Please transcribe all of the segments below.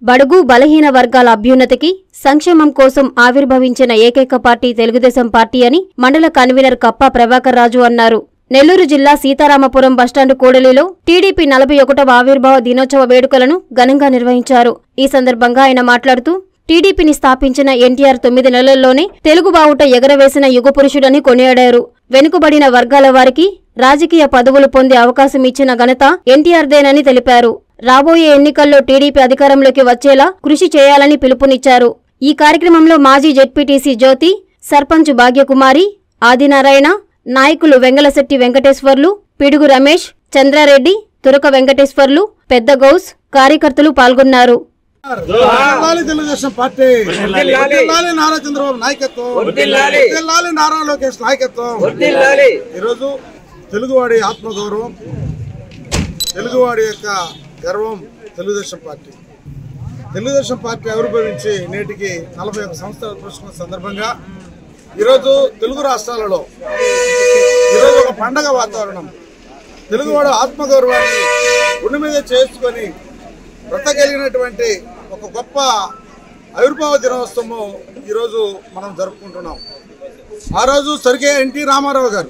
బడుగు బలహీన వర్గాల అభ్యున్నతికి సంక్షేమం కోసం ఆవిర్భవించిన ఏకైక పార్టీ తెలుగుదేశం పార్టీ అని మండల కన్వీనర్ కప్పా ప్రభాకర్ రాజు అన్నారు నెల్లూరు జిల్లా సీతారామపురం బస్టాండు కూడలిలో టీడీపీ నలభై ఒకటవ ఆవిర్భావ దినోత్సవ వేడుకలను ఘనంగా నిర్వహించారు ఈ సందర్భంగా ఆయన మాట్లాడుతూ టీడీపీని స్థాపించిన ఎన్టీఆర్ తొమ్మిది నెలల్లోనే తెలుగు బావుట ఎగరవేసిన యుగపురుషుడని కొనియాడారు వెనుకబడిన వర్గాల వారికి రాజకీయ పదవులు పొందే అవకాశం ఇచ్చిన ఘనత ఎన్టీఆర్దేనని తెలిపారు రాబోయే ఎన్నికల్లో టీడీపీ అధికారంలోకి వచ్చేలా కృషి చేయాలని పిలుపునిచ్చారు ఈ కార్యక్రమంలో మాజీ జెడ్పీటీసీ జ్యోతి సర్పంచ్ భాగ్యకుమారి ఆదినారాయణ నాయకులు వెంగళశెట్టి వెంకటేశ్వర్లు పిడుగు రమేష్ చంద్రారెడ్డి తురక వెంకటేశ్వర్లు పెద్ద గౌస్ కార్యకర్తలు పాల్గొన్నారు వర్ధిల్లాలి తెలుగుదేశం పార్టీ వర్ధిల్లాలి నారా చంద్రబాబు నాయకత్వం వర్ధిల్లాలి నారా లోకేష్ నాయకత్వం ఈరోజు తెలుగువాడి ఆత్మగౌరవం తెలుగువాడి యొక్క గర్వం తెలుగుదేశం పార్టీ తెలుగుదేశం పార్టీ ఆవిర్భవించి నేటికి నలభై ఒక్క సంవత్సరాలు పురుషుకున్న సందర్భంగా ఈరోజు తెలుగు రాష్ట్రాలలో ఈరోజు ఒక పండగ వాతావరణం తెలుగువాడు ఆత్మగౌరవాన్ని గుండె మీద చేసుకొని బ్రతకలిగినటువంటి ఒక గొప్ప ఆవిర్భావ దినోత్సవం ఈరోజు మనం జరుపుకుంటున్నాం ఆ రోజు స్వర్గీయ ఎన్టీ రామారావు గారు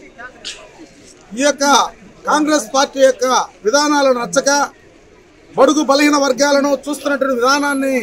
ఈ యొక్క కాంగ్రెస్ పార్టీ యొక్క విధానాలను నచ్చక బడుగు బలహీన వర్గాలను చూస్తున్నటువంటి విధానాన్ని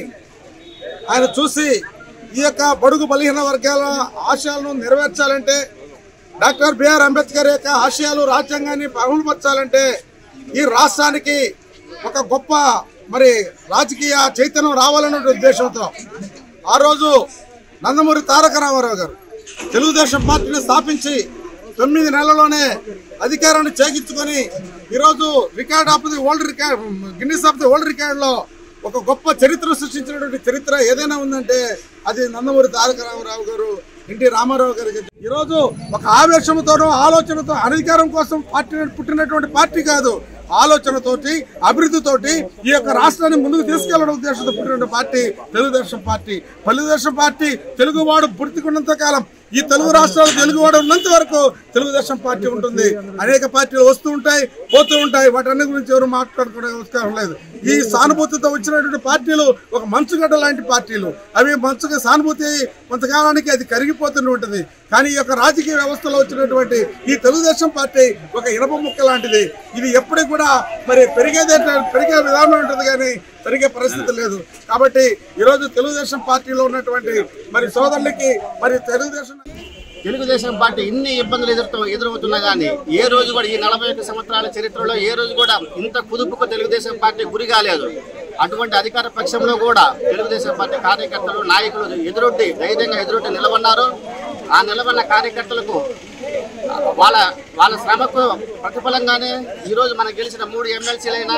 ఆయన చూసి ఈ యొక్క బడుగు బలహీన వర్గాల ఆశయాలను నెరవేర్చాలంటే డాక్టర్ బిఆర్ అంబేద్కర్ యొక్క ఆశయాలు రాజ్యాంగాన్ని అమలుపరచాలంటే ఈ రాష్ట్రానికి ఒక గొప్ప మరి రాజకీయ చైతన్యం రావాలనే ఉద్దేశంతో ఆ రోజు నందమూరి తారక రామారావు గారు తెలుగుదేశం పార్టీని స్థాపించి తొమ్మిది నెలల్లోనే అధికారాన్ని చేగించుకొని ఈరోజు record of the world record Guinness of the world రికార్డులో ఒక గొప్ప చరిత్ర సృష్టించినటువంటి చరిత్ర ఏదైనా ఉందంటే అది నందమూరి తారక రామారావు గారు ఎన్టీ రామారావు గారికి ఈరోజు ఒక ఆవేశంతోనో ఆలోచనతో అధికారం కోసం పార్టీ పుట్టినటువంటి పార్టీ కాదు ఆలోచనతోటి అభివృద్ధితోటి ఈ యొక్క రాష్ట్రాన్ని ముందుకు తీసుకెళ్లడం ఉద్దేశంతో పుట్టినటువంటి party Telugu Desam party Telugu Desam party తెలుగువాడు పుట్టుకున్నంత కాలం ఈ తెలుగు రాష్ట్రాలు తెలుగువాడు ఉన్నంత వరకు తెలుగుదేశం పార్టీ ఉంటుంది అనేక పార్టీలు వస్తూ ఉంటాయి పోతూ ఉంటాయి వాటన్ని గురించి ఎవరు మాట్లాడుకునే అవసరం లేదు ఈ సానుభూతితో వచ్చినటువంటి పార్టీలు ఒక మంచుగడ్డ లాంటి పార్టీలు అవి మంచుగా సానుభూతి కొంతకాలానికి అది కరిగిపోతూనే ఉంటుంది కానీ ఈ యొక్క రాజకీయ వ్యవస్థలో వచ్చినటువంటి ఈ తెలుగుదేశం పార్టీ ఒక ఇనప ముక్క లాంటిది ఇది ఎప్పటికి కూడా మరి పెరిగేదే పెరిగే విధానం ఉంటుంది కానీ పెరిగే పరిస్థితి లేదు కాబట్టి ఈరోజు తెలుగుదేశం పార్టీలో ఉన్నటువంటి మరి సోదరులకి మరి తెలుగుదేశం తెలుగుదేశం పార్టీ ఇన్ని ఇబ్బందులు ఎదురుతూ ఎదురవుతున్నా కానీ ఏ రోజు కూడా ఈ నలభై ఒక్క సంవత్సరాల చరిత్రలో ఏ రోజు కూడా ఇంత కుదుపుకు తెలుగుదేశం పార్టీ గురి కాలేదు అటువంటి అధికార పక్షంలో కూడా తెలుగుదేశం పార్టీ కార్యకర్తలు నాయకులు ఎదురొడ్డి ధైర్యంగా ఎదురొడ్డి నిలబన్నారు ఆ నిలబడిన కార్యకర్తలకు వాళ్ళ వాళ్ళ శ్రమకు ప్రతిఫలంగానే ఈరోజు మనం గెలిచిన మూడు ఎమ్మెల్సీలైనా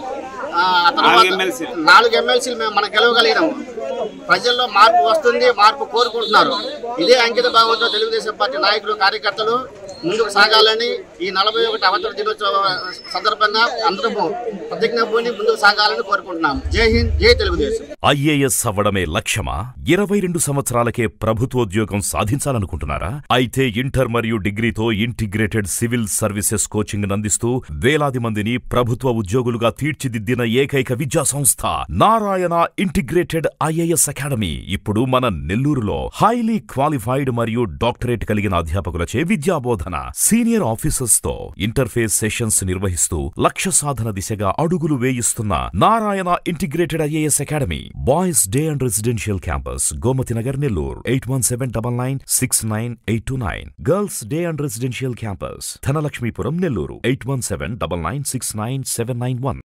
ఆ తర్వాత నాలుగు ఎమ్మెల్సీలు మేము మనం గెలవగలిగినాము ప్రజల్లో మార్పు వస్తుంది మార్పు కోరుకుంటున్నారు ఇదే అంకిత భావంతో తెలుగుదేశం పార్టీ నాయకులు కార్యకర్తలు ముందుకు సాగాలని ఈ నలభై ఒకటి అవతల దినోత్సవ సందర్భంగా అందరము ప్రతిజ్ఞ పూని ముందుకు సాగాలని కోరుకుంటున్నాం జై హింద్ జై తెలుగుదేశం ఐఏఎస్ అవ్వడమే లక్ష్యమా ఇరవై రెండు సంవత్సరాలకే ప్రభుత్వోద్యోగం సాధించాలనుకుంటున్నారా అయితే ఇంటర్ మరియు డిగ్రీతో ఇంటిగ్రేటెడ్ సివిల్ సర్వీసెస్ కోచింగ్ అందిస్తూ వేలాది మందిని ప్రభుత్వ ఉద్యోగులుగా తీర్చిదిద్దిన ఏకైక విద్యా సంస్థ నారాయణ ఇంటిగ్రేటెడ్ ఐఏఎస్ అకాడమీ ఇప్పుడు మన నెల్లూరులో హైలీ క్వాలిఫైడ్ మరియు డాక్టరేట్ కలిగిన అధ్యాపకులచే విద్యాబోధన సీనియర్ ఆఫీసర్స్ తో ఇంటర్ఫేస్ సెషన్స్ నిర్వహిస్తూ లక్ష్య సాధన దిశగా అడుగులు వేయిస్తున్న Narayana integrated IAS academy boys day and residential campus Gomathi Nagar Nellore eight one seven double nine six nine eight two nine girls day and residential campus Dhanalakshmipuram Nellore eight one seven double nine six nine seven nine one